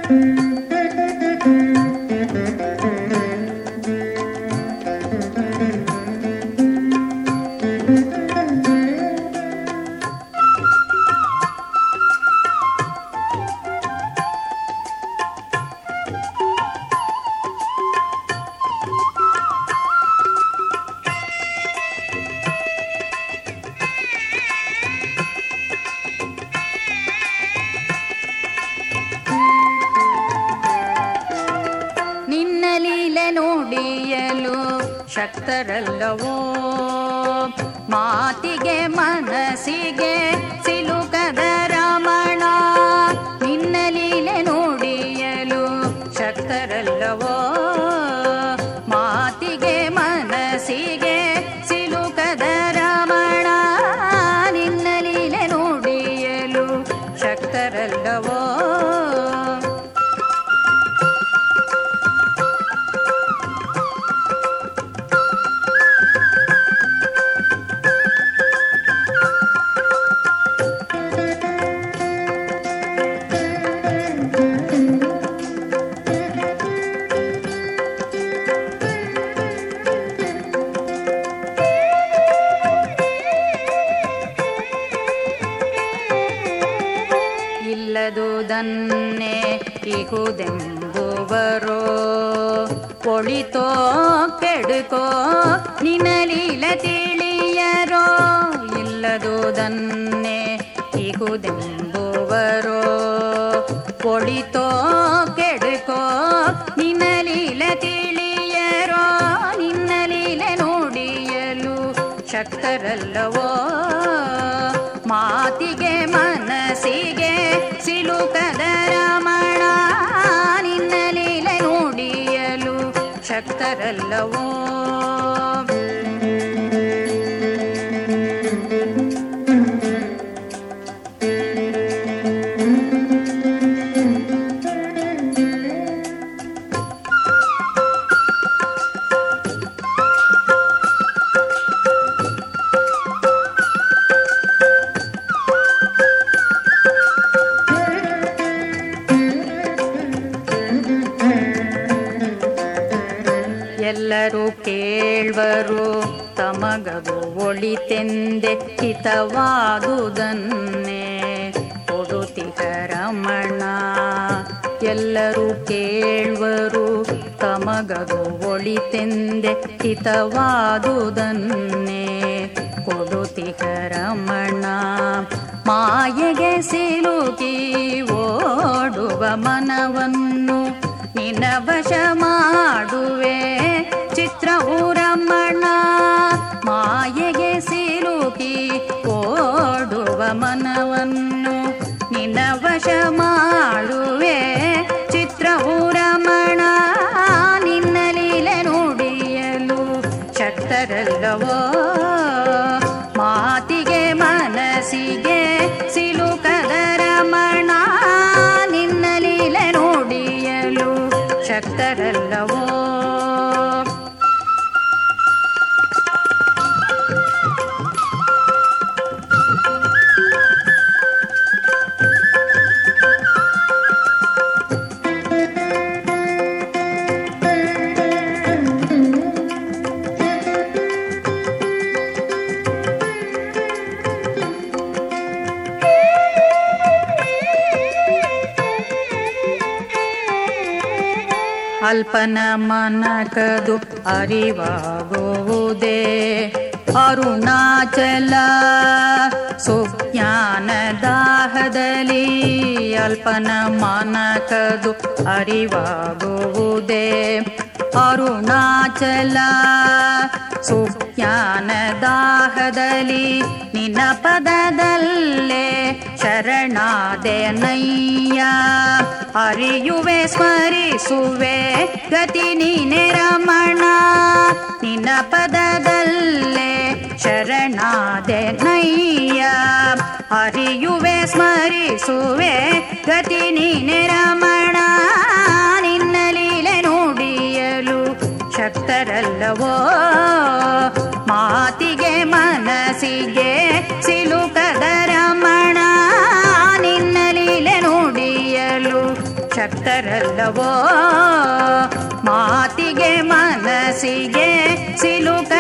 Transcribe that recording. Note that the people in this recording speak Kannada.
ನಿನ್ನ ಲೀಲೆ ನೋಡಿಯಲು ಶಕ್ತರಲ್ಲವೋ ಮಾತಿಗೆ ಮನಸ್ಸಿಗೆ ಸಿಲುಕದ ರಮಣ ನಿನ್ನ ಲೀಲೆ ನೋಡಿಯಲು ಶಕ್ತರಲ್ಲವೋ ಮಾತಿಗೆ ಮನಸ್ಸಿಗೆ ಸಿಲುಕದ ರಮಣ ನಿನ್ನ ಲೀಲೆ ನೋಡಿಯಲು ಶಕ್ತರಲ್ಲವೋ ಇಲ್ಲದುದನ್ನೇ ಇಹುದೆಂಬುವರೋ ಒಳಿತೋ ಕೆಡುಕೋ ನಿನಲೀಲ ತಿಳಿಯರೋ ಇಲ್ಲದುದನ್ನೇ ಇಹುದೆಂಬುವರೋ ಒಳಿತೋ ಕೆಡುಕೋ ನಿನಲೀಲ ತಿಳಿಯರೋ ನಿನ್ನಲೀಲ ನೋಡಿಯಲು ಶಕ್ತರಲ್ಲವೋ ಮಾತಿಗೆ ಮನಸ್ಸಿಗೆ ಸಿಲುಕದ ರಮಣ ನಿನ್ನ ಲೀಲೆ ನೋಡಿಯಲು ಶಕ್ತರಲ್ಲವೋ ಎಲ್ಲರೂ ಕೇಳ್ವರು ತಮಗದು ಒಳಿತೆಂದೆ ಹಿತವಾದುದನ್ನೇ ಕೊಡುತ್ತಿಹ ರಮಣ ಎಲ್ಲರೂ ಕೇಳ್ವರು ತಮಗದು ಒಳಿತೆಂದೆ ಹಿತವಾದುದನ್ನೇ ಕೊಡುತ್ತಿಹ ರಮಣ ಮಾಯೆಗೆ ಸಿಲುಕಿ ಓಡುವ ಮನವನ್ನು ನಿನ್ನ ವಶ ಮಾಡುವೆ ಚಿತ್ರ ರಮಣ ಮಾಯೆಗೆ ಸಿಲುಕಿ ಓಡುವ ಮನವನ್ನು ನಿನ್ನ ವಶ ಮಾಡುವೆ ಚಿತ್ರ ರಮಣ ನಿನ್ನ ಲೀಲೆ ನುಡಿಯಲು ಶಕ್ತರಲ್ಲವೋ ಮಾತಿಗೆ ಮನಸ್ಸಿಗೆ ಸಿಲುಕದ ರಮಣ ನಿನ್ನ ಲೀಲೆ ನುಡಿಯಲು ಶಕ್ತರಲ್ಲವೋ ಅಲ್ಪನ ಮನಕದು ಅರಿವಾಗುವುದೇ ಅರುಣಾಚಲ ಸುಜ್ಞಾನ ದಾಹದಲ್ಲಿ ಅಲ್ಪನ ಮನಕದು ಅರಿವಾಗುವುದೇ ಅರುಣಾಚಲ ಸುಜ್ಞಾನ ದಾಹದಲ್ಲಿ ನಿನ್ನ ಪದದಲ್ಲೇ ಶರಣಾದೆ ನಯ್ಯ ಅರಿಯುವೆ ಸ್ಮರಿಸುವೆ ಗತಿ ನೀನೆ ರಮಣ ನಿನ್ನ ಪದದಲ್ಲೇ ಶರಣಾದೆ ನಯ್ಯ ಅರಿಯುವೆ ಸ್ಮರಿಸುವೆ ಗತಿ ನೀನೆ ರಮಣ ನಿನ್ನ ಲೀಲೆ ನುಡಿಯಲು ಶಕ್ತರಲ್ಲವೋ ಮಾತಿಗೆ ಮನಸ್ಸಿಗೆ ಸಿಲುಕದ ರಮಣ ನಿನ್ನ ಲೀಲೆ ನುಡಿಯಲು ಶಕ್ತರಲ್ಲವೋ ಮಾತಿಗೆ ಮನಸ್ಸಿಗೆ ಸಿಲುಕ